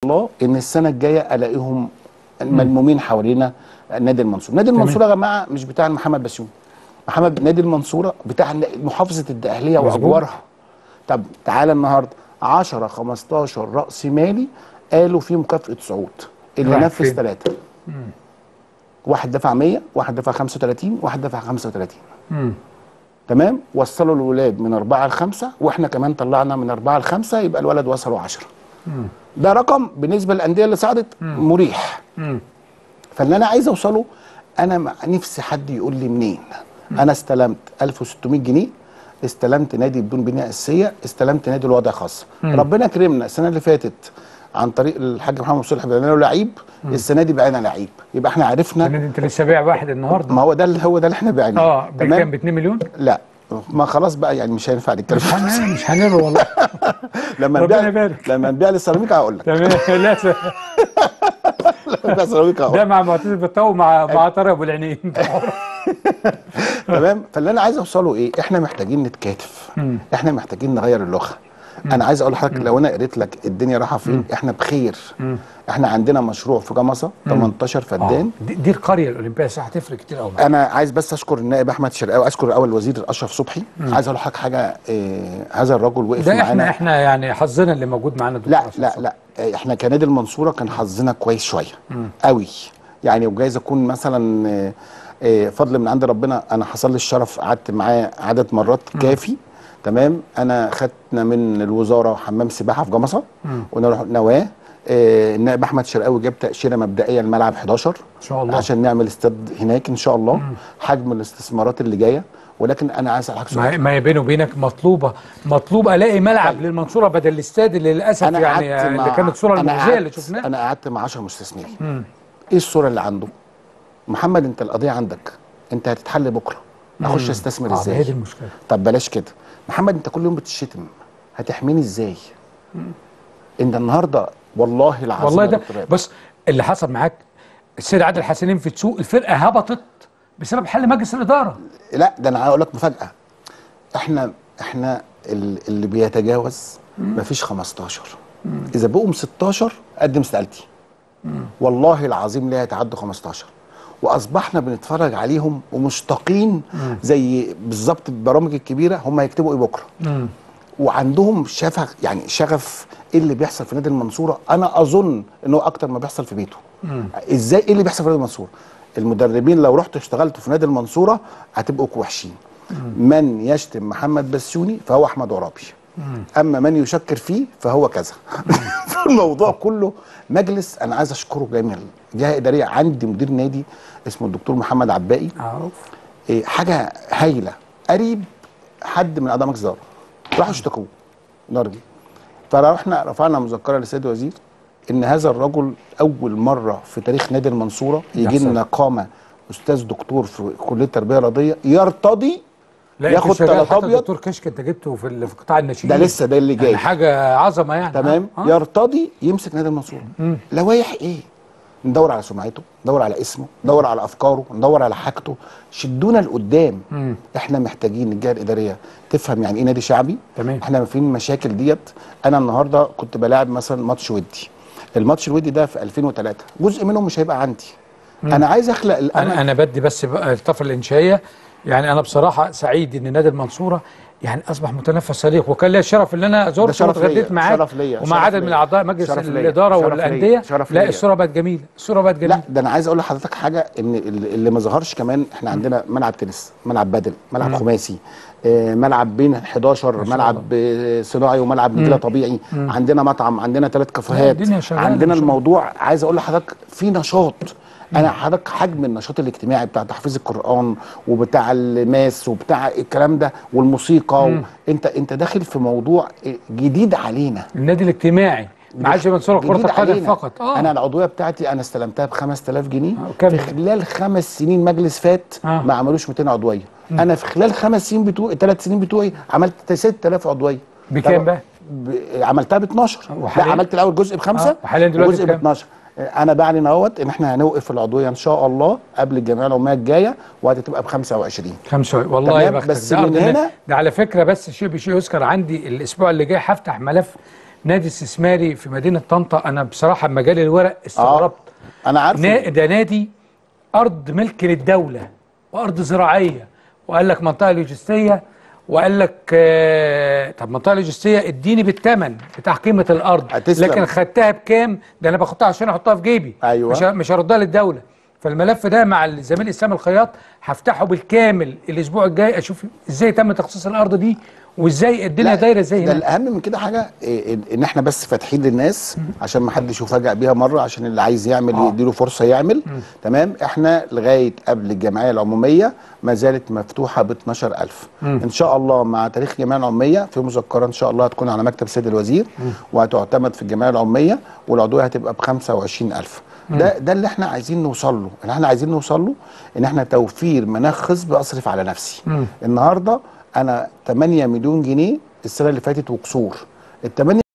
الله ان السنه الجايه الاقيهم ملمومين حوالينا نادي المنصوره نادي المنصوره يا جماعه مش بتاع محمد بسيون محمد نادي المنصوره بتاع محافظه الدقهليه مظبوط. واجوارها طب تعالى النهارده 10 15 راس مالي قالوا في مكافاه صعود اللي راحت نفذ فين؟ ثلاثه واحد دفع 100 واحد دفع 35 واحد دفع 35 مم. تمام وصلوا الولاد من أربعة لخمسة وإحنا كمان طلعنا من أربعة لخمسة يبقى الولد وصلوا عشرة ده رقم بالنسبة للأندية اللي صعدت مريح مم. فاللي أنا عايز أوصله أنا مع- نفسي حد يقول لي منين أنا استلمت 1600 جنيه استلمت نادي بدون بنية أساسية استلمت نادي الوضع خاص ربنا كرمنا السنة اللي فاتت عن طريق الحاج محمد صلح بقينا له لعيب السنة دي بقينا لعيب يبقى احنا عرفنا السنة دي انت لسه بايع واحد النهارده ما هو ده اللي هو ده اللي احنا بعناه اه بكام ب 2 مليون لا ما خلاص بقى يعني مش هينفع نتكلم مش هن- مش هنلغي والله لما ربنا نبيع يبارك. لما نبيع للسيراميكا هقول لك تمام لا س- لما نبيع سيراميكا هقول ده لك مع معتز بالطو مع مع طارق ابو العينين تمام فاللي انا عايز اوصله ايه احنا محتاجين نتكاتف احنا محتاجين نغير اللغه انا عايز اقول لحضرتك لو انا قريت لك الدنيا رايحه فين احنا بخير احنا عندنا مشروع في جمصه 18 فدان دي, دي القريه الاولمبيه صح هتفرق كتير قوي انا عايز بس اشكر النائب احمد شرقاوي اشكر الاول وزير اشرف صبحي عايز اقول لحضرتك حاجه إيه هذا الرجل وقف ده احنا معانا احنا يعني حظنا اللي موجود معانا دكتور لا عصام لا صبحي. لا إيه، احنا كنادي المنصوره كان حظنا كويس شويه قوي يعني وجايز اكون مثلا إيه، إيه، فضل من عند ربنا انا حصل لي الشرف قعدت معاه عدد مرات كافي تمام انا خدنا من الوزاره حمام سباحه في جمصه ونروح نواه إيه، النائب احمد شرقاوي جاب تاشيره مبدئيه لملعب 11 ان شاء الله عشان نعمل استاد هناك ان شاء الله حجم الاستثمارات اللي جايه ولكن انا عايز اسالك سؤال ما ما هي بيني وبينك مطلوبه مطلوب الاقي ملعب للمنصوره بدل الاستاد اللي للاسف انا يعني قعدت اللي مع كانت صوره أنا المخزيه اللي قعدت- شفناها انا قعدت مع 10 مستثمرين ايه الصوره اللي عنده محمد انت القضيه عندك انت هتتحل بكره اخش استثمر اه ما هي دي ازاي المشكله طب بلاش كده محمد انت كل يوم بتشتم هتحميني ازاي انت النهارده والله العظيم والله يا ده دكتور إيهاب، بص اللي حصل معاك السيد عادل حسنين في تسوق الفرقه هبطت بسبب حل مجلس الاداره لا ده انا هقول لك مفاجاه احنا احنا ال- اللي بيتجاوز مفيش 15 اذا بقوا 16 قدم استقالتي والله العظيم لا يتعدوا 15 واصبحنا بنتفرج عليهم ومشتاقين زي بالظبط البرامج الكبيره هم هيكتبوا ايه بكره وعندهم شغف يعني شغف ايه اللي بيحصل في نادي المنصوره انا اظن ان هو اكتر ما بيحصل في بيته ازاي ايه اللي بيحصل في نادي المنصوره المدربين لو رحتوا اشتغلتوا في نادي المنصوره هتبقوا وحشين من يشتم محمد بسيوني فهو احمد عرابي اما من يشكر فيه فهو كذا الموضوع كله مجلس انا عايز اشكره جميل جهه اداريه عندي مدير نادي اسمه الدكتور محمد عباقي معروف إيه حاجه هايله قريب حد من اعضاء مجلس الاداره راحوا اشتكوه نرجي فرحنا رفعنا مذكره للسيد الوزير ان هذا الرجل اول مره في تاريخ نادي المنصوره يجي يحصل. لنا قامه استاذ دكتور في كليه التربيه الرياضيه يرتضي لا ياخد أنت شغال تلات حتى أبيض. دكتور كشك انت جبته في ال- في قطاع الناشئين ده لسه ده اللي جاي يعني حاجه عظمه يعني تمام آه. آه. يرتضي يمسك نادي المنصوره لوائح ايه ندور على سمعته ندور على اسمه ندور على افكاره ندور على حاجته شدونا لقدام احنا محتاجين الجهه الاداريه تفهم يعني ايه نادي شعبي تمام. احنا في المشاكل ديت انا النهارده كنت بلاعب مثلا ماتش ودي الماتش الودي ده في 2003 جزء منهم مش هيبقى عندي انا عايز اخلق الامل انا انا بدي بس بقى الطفره الانشائيه يعني انا بصراحه سعيد ان نادي المنصوره يعني اصبح متنفس صديق وكان لي الشرف ان انا زرته شرف واتغديت ليا، معاك شرف ليا، ومع شرف عدد من ليا، اعضاء مجلس شرف ليا، الاداره شرف ليا، والانديه شرف لا ليا. الصوره بقت جميله الصوره بقت جميله لا ده انا عايز اقول لحضرتك حاجه ان اللي اللي ما ظهرش كمان احنا عندنا ملعب تنس ملعب بدل ملعب خماسي آه، ملعب بين 11 ملعب آه، صناعي وملعب نجيله طبيعي عندنا مطعم عندنا ثلاث كافيهات الدنيا شغالة عندنا ما شاء الله. الموضوع عايز اقول لحضرتك في نشاط انا حضرتك حجم النشاط الاجتماعي بتاع تحفيظ القران وبتاع الماس وبتاع الكلام ده والموسيقى و... انت انت داخل في موضوع جديد علينا النادي الاجتماعي ما عادش منصوره كره جديد القدم علينا. فقط اه انا العضويه بتاعتي انا استلمتها ب 5000 جنيه آه، وكم؟ في خلال خمس سنين مجلس فات آه. ما عملوش 200 عضويه انا في خلال خمس سنين بتوعي ثلاث سنين بتوعي عملت 6000 عضويه بكام طب- بقى؟ ب... عملتها ب 12 لا وحاليا؟ عملت الاول جزء بخمسه آه، وحاليا دلوقتي وجزء ب بكام؟ 12 انا بعلن اهوت ان احنا هنوقف العضويه ان شاء الله قبل الجمعيه العموميه الجايه وهتبقى ب 25 خمسة والله يا تمام، بختك بس ده من أرض هنا- النادي. ده على فكره بس شيء بشيء يذكر عندي الاسبوع اللي جاي هفتح ملف نادي استثماري في مدينه طنطا انا بصراحه لما جالي الورق استغربت انا عارف نا- ده نادي ارض ملك للدوله وارض زراعيه وقال لك منطقه لوجستيه وقال لك آه طب منطقه لوجستيه اديني بالثمن بتاع قيمه الارض هتسلم. لكن خدتها بكام ده انا باخدها عشان احطها في جيبي أيوة. مش ه- مش هردها للدوله فالملف ده مع الزميل اسلام الخياط هفتحه بالكامل الاسبوع الجاي اشوف ازاي تم تخصيص الارض دي وازاي الدنيا لا، دايره ازاي ده هنا الاهم من كده حاجه إيه، إن- ان احنا بس فاتحين للناس عشان ما حدش يفاجئ بيها مره عشان اللي عايز يعمل آه. يديله فرصه يعمل تمام احنا لغايه قبل الجمعيه العموميه ما زالت مفتوحه ب 12000 ان شاء الله مع تاريخ الجمعيه العموميه في مذكره ان شاء الله هتكون على مكتب سيد الوزير وهتعتمد في الجمعيه العموميه والعضويه هتبقى ب 25000 ده ده اللي احنا عايزين نوصل له اللي احنا عايزين نوصل له ان احنا توفير مناخ خصب اصرف على نفسي النهارده انا 8 مليون جنيه السنه اللي فاتت وكسور ال 8